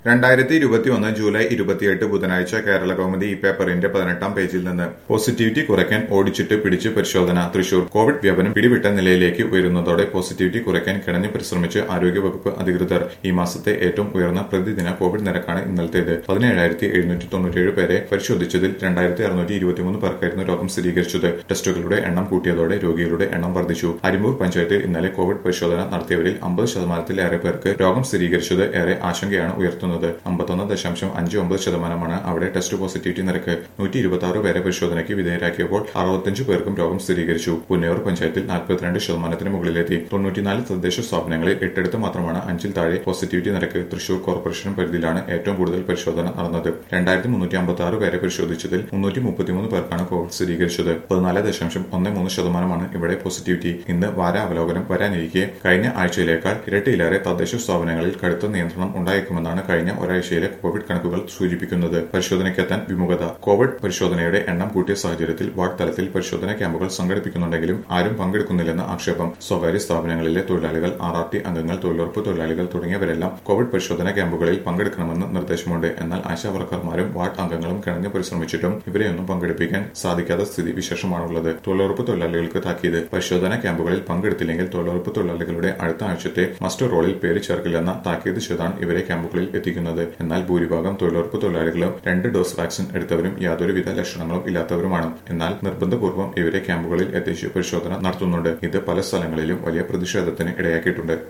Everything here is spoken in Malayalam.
രണ്ടായിരത്തി ഇരുപത്തിയൊന്ന് ജൂലൈ ഇരുപത്തിയെട്ട് ബുധനാഴ്ച കേരള കൗമുദി ഈ പേപ്പറിന്റെ പതിനെട്ടാം പേജിൽ നിന്ന് പോസിറ്റിവിറ്റി കുറയ്ക്കാൻ ഓടിച്ചിട്ട് പിടിച്ച് പരിശോധന തൃശൂർ കോവിഡ് വ്യാപനം പിടിവിട്ട നിലയിലേക്ക് ഉയരുന്നതോടെ പോസിറ്റിവിറ്റി കുറയ്ക്കാൻ കിണഞ്ഞു പരിശ്രമിച്ച് ആരോഗ്യവകുപ്പ് അധികൃതർ ഈ മാസത്തെ ഏറ്റവും ഉയർന്ന പ്രതിദിന കോവിഡ് നിരക്കാണ് ഇന്നലത്തേത് പതിനേഴായിരത്തി എഴുന്നൂറ്റി തൊണ്ണൂറ്റിയേഴ് പേരെ പരിശോധിച്ചതിൽ രണ്ടായിരത്തി അറുന്നൂറ്റി ഇരുപത്തിമൂന്ന് പേർക്കായിരുന്നു രോഗം സ്ഥിരീകരിച്ചത് ടെസ്റ്റുകളുടെ എണ്ണം കൂട്ടിയതോടെ രോഗികളുടെ എണ്ണം വർദ്ധിച്ചു അരിമ്പൂർ പഞ്ചായത്തിൽ ഇന്നലെ കോവിഡ് പരിശോധന നടത്തിയവരിൽ അമ്പത് ശതമാനത്തിലേറെ പേർക്ക് രോഗം സ്ഥിരീകരിച്ചത് ഏറെ ആശങ്കയാണ് ഉയർത്തുന്നത് അമ്പത്തൊന്ന് ദശാംശം അഞ്ച് ഒമ്പത് ശതമാനമാണ് അവിടെ ടെസ്റ്റ് പോസിറ്റിവിറ്റി നിരക്ക് നൂറ്റി ഇരുപത്തി ആറ് പേരെ പരിശോധനയ്ക്ക് വിധേയരാക്കിയപ്പോൾ അറുപത്തഞ്ച് പേർക്കും രോഗം സ്ഥിരീകരിച്ചു പുന്നയൂർ പഞ്ചായത്തിൽ നാൽപ്പത്തിരണ്ട് ശതമാനത്തിന് മുകളിലെത്തി തൊണ്ണൂറ്റിനാല് തദ്ദേശ സ്ഥാപനങ്ങളിൽ എട്ടിടത്ത് മാത്രമാണ് അഞ്ചിൽ താഴെ പോസിറ്റിവിറ്റി നിരക്ക് തൃശൂർ കോർപ്പറേഷൻ പരിധിയിലാണ് ഏറ്റവും കൂടുതൽ പരിശോധന നടന്നത് രണ്ടായിരത്തി മുന്നൂറ്റി അമ്പത്തി ആറ് പേരെ പരിശോധിച്ചതിൽ മുന്നൂറ്റി മുപ്പത്തിമൂന്ന് പേർക്കാണ് കോവിഡ് സ്ഥിരീകരിച്ചത് പതിനാല് ദശാംശം ഒന്ന് മൂന്ന് ശതമാനമാണ് ഇവിടെ പോസിറ്റിവിറ്റി ഇന്ന് വാരാവലോകനം വരാനിരിക്കെ കഴിഞ്ഞ ആഴ്ചയിലേക്കാൾ ഇരട്ടിയിലേറെ തദ്ദേശ സ്ഥാപനങ്ങളിൽ കടുത്ത നിയന്ത്രണം ഉണ്ടായേക്കുമെന്നാണ് കഴിഞ്ഞ ഒരാഴ്ചയിലെ കോവിഡ് കണക്കുകൾ സൂചിപ്പിക്കുന്നത് പരിശോധനയ്ക്കെത്താൻ വിമുഖത കോവിഡ് പരിശോധനയുടെ എണ്ണം കൂട്ടിയ സാഹചര്യത്തിൽ വാർഡ് തലത്തിൽ പരിശോധനാ ക്യാമ്പുകൾ സംഘടിപ്പിക്കുന്നുണ്ടെങ്കിലും ആരും പങ്കെടുക്കുന്നില്ലെന്ന ആക്ഷേപം സ്വകാര്യ സ്ഥാപനങ്ങളിലെ തൊഴിലാളികൾ ആർ ആർ ടി അംഗങ്ങൾ തൊഴിലുറപ്പ് തൊഴിലാളികൾ തുടങ്ങിയവരെല്ലാം കോവിഡ് പരിശോധനാ ക്യാമ്പുകളിൽ പങ്കെടുക്കണമെന്ന് നിർദ്ദേശമുണ്ട് എന്നാൽ ആശാ വർക്കർമാരും വാർഡ് അംഗങ്ങളും കിണഞ്ഞു പരിശ്രമിച്ചിട്ടും ഇവരെയൊന്നും പങ്കെടുപ്പിക്കാൻ സാധിക്കാത്ത സ്ഥിതി വിശേഷമാണുള്ളത് തൊഴിലുറപ്പ് തൊഴിലാളികൾക്ക് താക്കീത് പരിശോധനാ ക്യാമ്പുകളിൽ പങ്കെടുത്തില്ലെങ്കിൽ തൊഴിലുറപ്പ് തൊഴിലാളികളുടെ അടുത്ത ആഴ്ചത്തെ മസ്റ്റർ റോളിൽ പേര് ചേർക്കില്ലെന്ന താക്കീത് ചെയ്താണ് ഇവരെ ക്യാമ്പുകളിൽ എത്തിക്കുന്നത് എന്നാൽ ഭൂരിഭാഗം തൊഴിലുറപ്പ് തൊഴിലാളികളും രണ്ട് ഡോസ് വാക്സിൻ എടുത്തവരും യാതൊരുവിധ ലക്ഷണങ്ങളും ഇല്ലാത്തവരുമാണ് എന്നാൽ നിർബന്ധപൂർവ്വം ഇവരെ ക്യാമ്പുകളിൽ എത്തിച്ച് പരിശോധന നടത്തുന്നുണ്ട് ഇത് പല സ്ഥലങ്ങളിലും വലിയ പ്രതിഷേധത്തിന് ഇടയാക്കിയിട്ടുണ്ട്